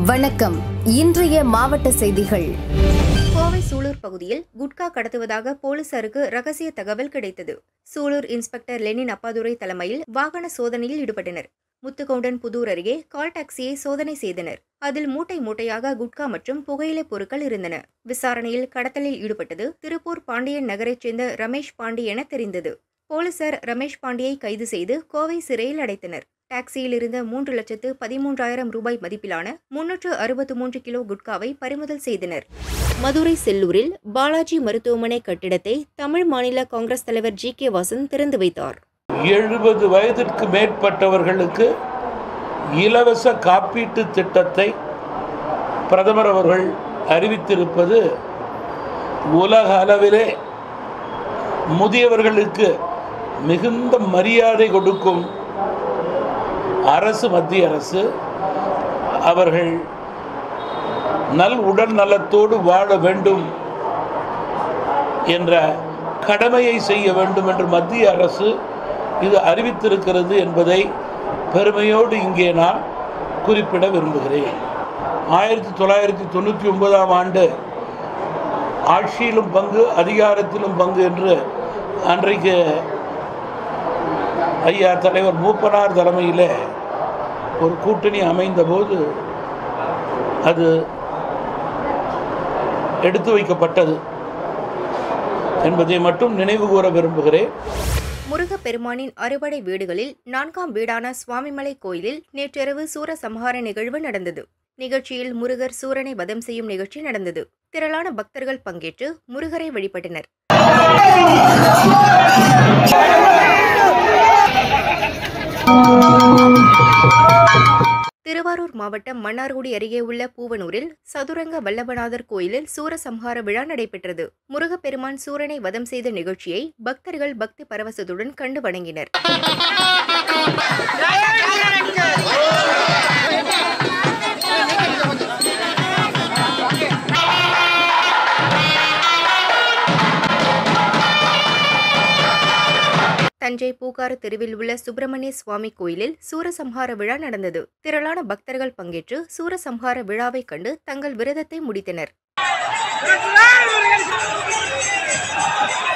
வணக்கம் இன்றைய மாவட்ட செய்திகள் கோவை சூலூர் பகுதியில் குட்கா கடத்துவதாக போலீசாருக்கு ரகசிய தகவல் கிடைத்தது சூலூர் இன்ஸ்பெக்டர் லெனின் அப்பாதுரை தலைமையில் வாகன சோதனையில் ஈடுபட்டனர் முத்துக்கவுண்டன் புதூர் அருகே கால் டாக்ஸியை சோதனை செய்தனர் அதில் மூட்டை மூட்டையாக குட்கா மற்றும் புகையிலை பொருட்கள் இருந்தன விசாரணையில் கடத்தலில் ஈடுபட்டது திருப்பூர் பாண்டியன் நகரைச் சேர்ந்த ரமேஷ் பாண்டி என தெரிந்தது போலீசார் ரமேஷ் பாண்டியை கைது செய்து கோவை சிறையில் அடைத்தனர் டாக்ஸியில் இருந்த மூன்று லட்சத்து பதிமூன்றாயிரம் ரூபாய் மதிப்பிலான முன்னூற்று அறுபத்து மூன்று கிலோ குட்காவை பறிமுதல் செய்தனர் மதுரை செல்லூரில் பாலாஜி மருத்துவமனை கட்டிடத்தை தமிழ் மாநில காங்கிரஸ் தலைவர் ஜி கே வாசன் திறந்து வைத்தார் எழுபது வயதிற்கு மேற்பட்டவர்களுக்கு இலவச காப்பீட்டு திட்டத்தை பிரதமர் அவர்கள் அறிவித்திருப்பது உலக அளவிலே முதியவர்களுக்கு மிகுந்த மரியாதை கொடுக்கும் அரசு மத்திய அரசு அவர்கள் நல் உடல் நலத்தோடு வாழ வேண்டும் என்ற கடமையை செய்ய வேண்டும் என்று மத்திய அரசு இது அறிவித்திருக்கிறது என்பதை பெருமையோடு இங்கே நான் குறிப்பிட விரும்புகிறேன் ஆயிரத்தி தொள்ளாயிரத்தி தொண்ணூற்றி ஒன்பதாம் ஆண்டு ஆட்சியிலும் பங்கு அதிகாரத்திலும் பங்கு என்று அன்றைக்கு ஐயா தலைவர் மூப்பனார் தலைமையில் ஒரு கூட்டணி அமைந்தபோது அது எடுத்து வைக்கப்பட்டது என்பதை மட்டும் நினைவு கூற விரும்புகிறேன் முருகப்பெருமானின் அறுபடை வீடுகளில் நான்காம் வீடான சுவாமிமலை கோயிலில் நேற்றிரவு சூரசம்ஹார நிகழ்வு நடந்தது நிகழ்ச்சியில் முருகர் சூரனை வதம் செய்யும் நிகழ்ச்சி நடந்தது திரளான பக்தர்கள் பங்கேற்று முருகரை வழிபட்டனர் திருவாரூர் மாவட்டம் மன்னார்குடி அருகே உள்ள பூவனூரில் சதுரங்க வல்லபநாதர் கோயிலில் சூரசம்ஹார விழா நடைபெற்றது முருகப்பெருமான் சூரனை வதம் செய்த நிகழ்ச்சியை பக்தர்கள் பக்தி பரவசத்துடன் கண்டு வணங்கினர் தஞ்சை பூக்காறு தெருவில் உள்ள சுப்பிரமணிய சுவாமி கோயிலில் சூரசம்ஹார விழா நடந்தது திரளான பக்தர்கள் பங்கேற்று சூரசம்ஹார விழாவை கண்டு தங்கள் விரதத்தை முடித்தனர்